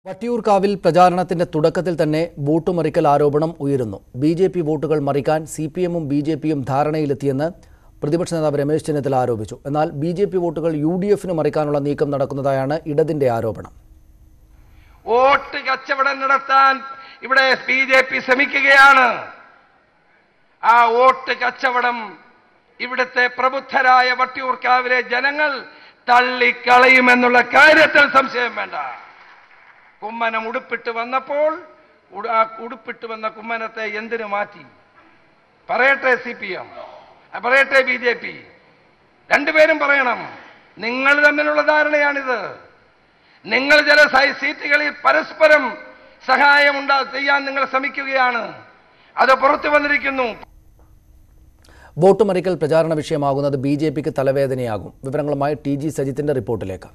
വട്ടിയൂർക്കാവിൽ പ്രചാരണത്തിന്റെ തുടക്കത്തിൽ തന്നെ വോട്ട് മറിക്കൽ ആരോപണം ഉയരുന്നു ബി ജെ പി വോട്ടുകൾ മറിക്കാൻ സി പി എമ്മും ബി ജെ പിയും ധാരണയിലെത്തിയെന്ന് പ്രതിപക്ഷ നേതാവ് രമേശ് ചെന്നിത്തല ആരോപിച്ചു എന്നാൽ ബി ജെ പി വോട്ടുകൾ യു ഡി എഫിന് മറിക്കാനുള്ള നീക്കം നടക്കുന്നതായാണ് ഇടതിന്റെ ആരോപണം വോട്ട് കച്ചവടം നടത്താൻ ഇവിടെ ബി ജെ പി ശ്രമിക്കുകയാണ് ആ വോട്ട് കച്ചവടം ഇവിടുത്തെ പ്രബുദ്ധരായ വട്ടിയൂർക്കാവിലെ ജനങ്ങൾ തള്ളിക്കളയുമെന്നുള്ള കാര്യത്തിൽ സംശയം വേണ്ട കുമ്മനം ഉടുപ്പിട്ട് വന്നപ്പോൾ ഉട- ആ ഉടുപ്പിട്ട് വന്ന കുമ്മനത്തെ എന്തിനു മാറ്റി പറയട്ടെ സി പി എം പറയട്ടെ ബി ജെ പി രണ്ടുപേരും പറയണം നിങ്ങൾ തമ്മിലുള്ള ധാരണയാണിത് നിങ്ങൾ ചില സൈ- സീറ്റുകളിൽ പരസ്പരം സഹായം ഉണ്ടാ ചെയ്യാൻ നിങ്ങൾ ശ്രമിക്കുകയാണ് അത് പുറത്തു വന്നിരിക്കുന്നു വോട്ട് മറിക്കൽ പ്രചാരണ വിഷയമാകുന്നത് ബി ജെ പിക്ക് തലവേദനയാകും വിവരങ്ങളുമായി ടി ജി സജിത്തിന്റെ റിപ്പോർട്ടിലേക്ക്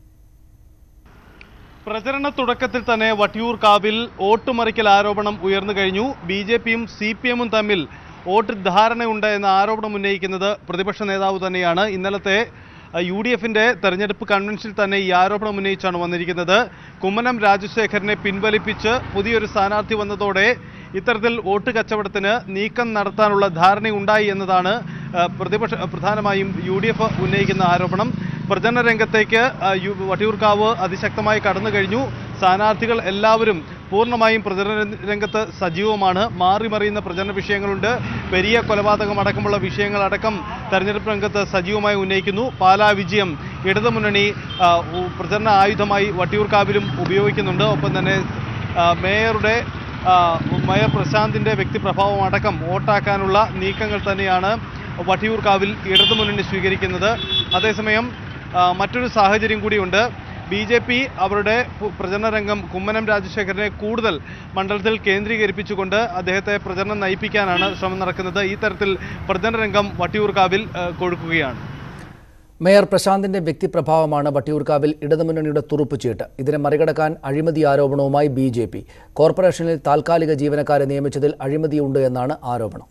പ്രചരണ തുടക്കത്തിൽ തന്നെ വട്ടിയൂർക്കാവിൽ വോട്ടുമറിക്കൽ ആരോപണം ഉയർന്നു കഴിഞ്ഞു ബി ജെ പിയും സി പി എമ്മും തമ്മിൽ വോട്ട് ധാരണയുണ്ട് എന്ന ആരോപണം ഉന്നയിക്കുന്നത് പ്രതിപക്ഷ നേതാവ് തന്നെയാണ് ഇന്നലത്തെ യു ഡി എഫിന്റെ തെരഞ്ഞെടുപ്പ് കൺവെൻഷനിൽ തന്നെ ഈ ആരോപണം ഉന്നയിച്ചാണ് വന്നിരിക്കുന്നത് കുമ്മനം രാജശേഖരനെ പിൻവലിപ്പിച്ച് പുതിയൊരു സ്ഥാനാർത്ഥി വന്നതോടെ ഇത്തരത്തിൽ വോട്ട് കച്ചവടത്തിന് നീക്കം നടത്താനുള്ള ധാരണയുണ്ടായി എന്നതാണ് ആ, പ്രതിപക്ഷ പ്രധാനമായും യു ഡി എഫ് ഉന്നയിക്കുന്ന ആരോപണം പ്രചരണ രംഗത്തേക്ക് ആ, യു- വട്ടിയൂർക്കാവ് അതിശക്തമായി കടന്നു കഴിഞ്ഞു സ്ഥാനാർത്ഥികൾ എല്ലാവരും പൂർണ്ണമായും പ്രചരണ രംഗത്ത് സജീവമാണ് മാറി മറിയുന്ന പ്രചരണ വിഷയങ്ങളുണ്ട് പെരിയ കൊലപാതകം അടക്കമുള്ള വിഷയങ്ങളടക്കം തെരഞ്ഞെടുപ്പ് രംഗത്ത് സജീവമായി ഉന്നയിക്കുന്നു പാലാ വിജയം ഇടതുമുന്നണി ആ, ഉ- പ്രചരണ ആയുധമായി വട്ടിയൂർക്കാവിലും ഉപയോഗിക്കുന്നുണ്ട് ഒപ്പം തന്നെ ആ, മേയറുടെ ആ, മേയർ പ്രശാന്തിൻ്റെ വ്യക്തിപ്രഭാവം അടക്കം വോട്ടാക്കാനുള്ള നീക്കങ്ങൾ തന്നെയാണ് വട്ടിയൂർക്കാവിൽ ഇടതുമുന്നണി സ്വീകരിക്കുന്നത് അതേസമയം ആ, മറ്റൊരു സാഹചര്യം കൂടിയുണ്ട് ബി ജെ പി അവരുടെ പു- പ്രചരണ രംഗം കുമ്മനം രാജശേഖരനെ കൂടുതൽ മണ്ഡലത്തിൽ കേന്ദ്രീകരിപ്പിച്ചുകൊണ്ട് അദ്ദേഹത്തെ പ്രചരണം നയിപ്പിക്കാനാണ് ശ്രമം നടക്കുന്നത് ഈ തരത്തിൽ പ്രചരണ രംഗം വട്ടിയൂർക്കാവിൽ ആ, കൊഴുക്കുകയാണ് മേയർ പ്രശാന്തിന്റെ വ്യക്തിപ്രഭാവമാണ് വട്ടിയൂർക്കാവിൽ ഇടതുമുന്നണിയുടെ തുറുപ്പുചീട്ട് ഇതിനെ മറികടക്കാൻ അഴിമതി ആരോപണവുമായി ബി ജെ പി കോർപ്പറേഷനിൽ താൽക്കാലിക ജീവനക്കാരെ നിയമിച്ചതിൽ അഴിമതിയുണ്ട് എന്നാണ് ആരോപണം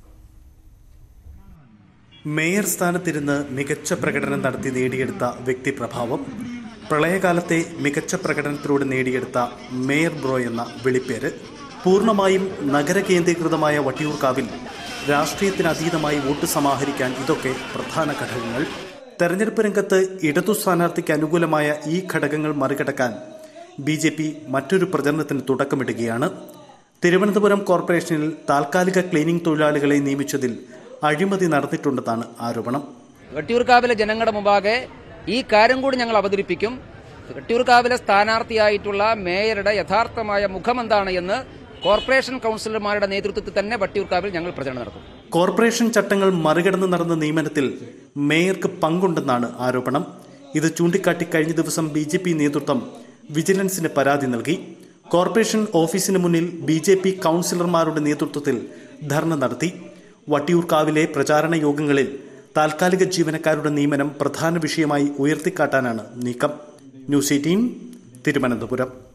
മേയർ സ്ഥാനത്തിരുന്ന് മികച്ച പ്രകടനം നടത്തി നേടിയെടുത്ത വ്യക്തിപ്രഭാവം പ്രളയകാലത്തെ മികച്ച പ്രകടനത്തിലൂടെ നേടിയെടുത്ത മേയർ ബ്രോ എന്ന വിളിപ്പേര് പൂർണ്ണമായും നഗര കേന്ദ്രീകൃതമായ വട്ടിയൂർക്കാവിൽ രാഷ്ട്രീയത്തിനതീതമായി വോട്ട് സമാഹരിക്കാൻ ഇതൊക്കെ പ്രധാന ഘടകങ്ങൾ തെരഞ്ഞെടുപ്പ് രംഗത്ത് ഇടതു സ്ഥാനാർത്ഥിക്ക് അനുകൂലമായ ഈ ഘടകങ്ങൾ മറികടക്കാൻ ബി ജെ പി മറ്റൊരു പ്രചരണത്തിന് തുടക്കമിടുകയാണ് തിരുവനന്തപുരം കോർപ്പറേഷനിൽ താൽക്കാലിക ക്ലീനിംഗ് തൊഴിലാളികളെ നിയമിച്ചതിൽ അഴിമതി നടന്നിട്ടുണ്ടെന്നാണ് ആരോപണം വെട്ടിയൂർക്കാവിലെ ജനങ്ങളുടെ മുമ്പാകെ ഈ കാര്യം കൂടി ഞങ്ങൾ അവതരിപ്പിക്കും വെട്ടിയൂർക്കാവിലെ സ്ഥാനാർത്ഥിയായിട്ടുള്ള മേയറുടെ യഥാർത്ഥമായ മുഖം എന്താണ് എന്ന് കോർപ്പറേഷൻ കൗൺസിലർമാരുടെ നേതൃത്വത്തിൽ തന്നെ വട്ടിയൂർക്കാവിൽ ഞങ്ങൾ പ്രചരണം നടത്തും കോർപ്പറേഷൻ ചട്ടങ്ങൾ മറികടന്ന് നടന്ന നിയമനത്തിൽ മേയർക്ക് പങ്കുണ്ടെന്നാണ് ആരോപണം ഇത് ചൂണ്ടിക്കാട്ടി കഴിഞ്ഞ ദിവസം ബി ജെ പി നേതൃത്വം വിജിലൻസിന് പരാതി നൽകി കോർപ്പറേഷൻ ഓഫീസിന് മുന്നിൽ ബി ജെ പി കൗൺസിലർമാരുടെ നേതൃത്വത്തിൽ ധർണ നടത്തി വട്ടിയൂർക്കാവിലെ പ്രചാരണ യോഗങ്ങളിൽ താൽക്കാലിക ജീവനക്കാരുടെ നിയമനം പ്രധാന വിഷയമായി ഉയർത്തിക്കാട്ടാനാണ് നീക്കം ന്യൂസ് എയ്റ്റീൻ തിരുവനന്തപുരം